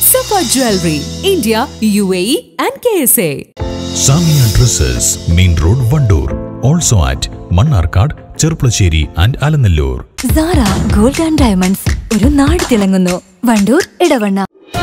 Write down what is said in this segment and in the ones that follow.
Safa Jewelry, India, UAE, and KSA. Samiya dresses main road Wandoor also at Mannarkkad Cherpulassery and Alanallur Sara gold and diamonds ഒരു നാട് തിളങ്ങുന്നു വണ്ടൂർ ഇടവണ്ണ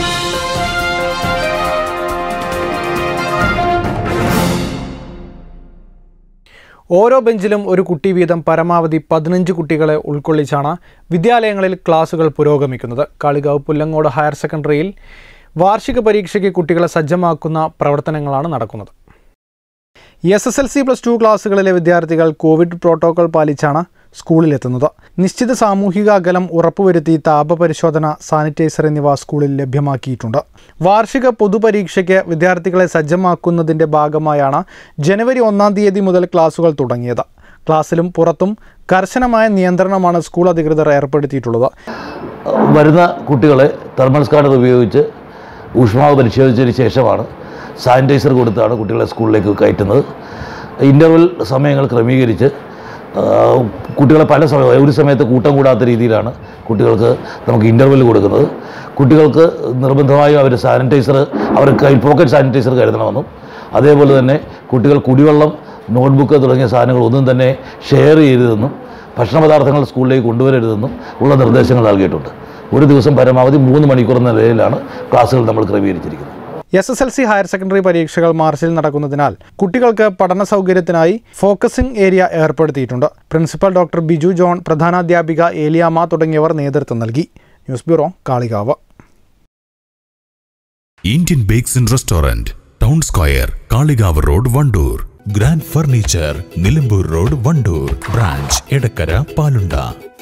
ഓരോ ബെഞ്ചിലും ഒരു കുട്ടി വീതം പരമാവധി പതിനഞ്ച് കുട്ടികളെ ഉൾക്കൊള്ളിച്ചാണ് വിദ്യാലയങ്ങളിൽ ക്ലാസുകൾ പുരോഗമിക്കുന്നത് കാളികാവ് പുല്ലങ്ങോട് ഹയർ സെക്കൻഡറിയിൽ വാർഷിക പരീക്ഷയ്ക്ക് കുട്ടികളെ സജ്ജമാക്കുന്ന പ്രവർത്തനങ്ങളാണ് നടക്കുന്നത് S S L C plus two ക്ലാസ്സുകളിലെ വിദ്യാർത്ഥികൾ കോവിഡ് പ്രോട്ടോകോൾ പാലിച്ചാണ് സ്കൂളിലെത്തുന്നത് നിശ്ചിത സാമൂഹിക അകലം ഉറപ്പുവരുത്തി താപപരിശോധന സാനിറ്റൈസർ എന്നിവ സ്കൂളിൽ ലഭ്യമാക്കിയിട്ടുണ്ട് വാർഷിക പൊതുപരീക്ഷയ്ക്ക് വിദ്യാർത്ഥികളെ സജ്ജമാക്കുന്നതിൻ്റെ ഭാഗമായാണ് ജനുവരി ഒന്നാം തീയതി മുതൽ ക്ലാസുകൾ തുടങ്ങിയത് ക്ലാസ്സിലും പുറത്തും കർശനമായ നിയന്ത്രണമാണ് സ്കൂൾ അധികൃതർ ഏർപ്പെടുത്തിയിട്ടുള്ളത് വരുന്ന കുട്ടികളെ തെർമൽ സ്കാനർ ഉപയോഗിച്ച് ഊഷ്മാവ് പരിശോധിച്ചതിന് ശേഷമാണ് സാനിറ്റൈസർ കൊടുത്താണ് കുട്ടികളെ സ്കൂളിലേക്ക് കയറ്റുന്നത് ഇൻ്റർവെൽ സമയങ്ങൾ ക്രമീകരിച്ച് ആ, കുട്ടികളെ പല സമയം ഒരു സമയത്ത് കൂട്ടം കൂടാത്ത രീതിയിലാണ് കുട്ടികൾക്ക് നമുക്ക് ഇൻ്റർവെൽ കൊടുക്കുന്നത് കുട്ടികൾക്ക് നിർബന്ധമായും അവർ സാനിറ്റൈസർ അവർ കയ്യിൽ പോക്കറ്റ് സാനിറ്റൈസർ കരുതണമെന്നും അതേപോലെ തന്നെ കുട്ടികൾ കുടിവെള്ളം നോട്ട്ബുക്ക് തുടങ്ങിയ സാധനങ്ങൾ ഒന്നും തന്നെ ഷെയർ ചെയ്തതെന്നും ഭക്ഷണ പദാർത്ഥങ്ങൾ സ്കൂളിലേക്ക് കൊണ്ടുവരരുതെന്നും ഉള്ള നിർദ്ദേശങ്ങൾ നൽകിയിട്ടുണ്ട് ഒരു ദിവസം പരമാവധി മൂന്ന് മണിക്കൂർ എന്ന നിലയിലാണ് ക്ലാസ്സുകൾ നമ്മൾ ക്രമീകരിച്ചിരിക്കുന്നത് S S L C higher secondary പരീക്ഷകൾ മാർച്ചിൽ നടക്കുന്നതിനാൽ കുട്ടികൾക്ക് പഠന സൗകര്യത്തിനായി ഫോക്കസിംഗ് ഏരിയ ഏർപ്പെടുത്തിയിട്ടുണ്ട് പ്രിൻസിപ്പൽ ഡോക്ടർ ബിജു ജോൺ പ്രധാനാധ്യാപിക ഏലിയാമ്മ തുടങ്ങിയവർ നേതൃത്വം നൽകി news bureau Kalikavu Indian bakes and restaurant town square Kalikavu road Wandoor grand furniture Nilambur road Wandoor branch Edakkara പാലുണ്ട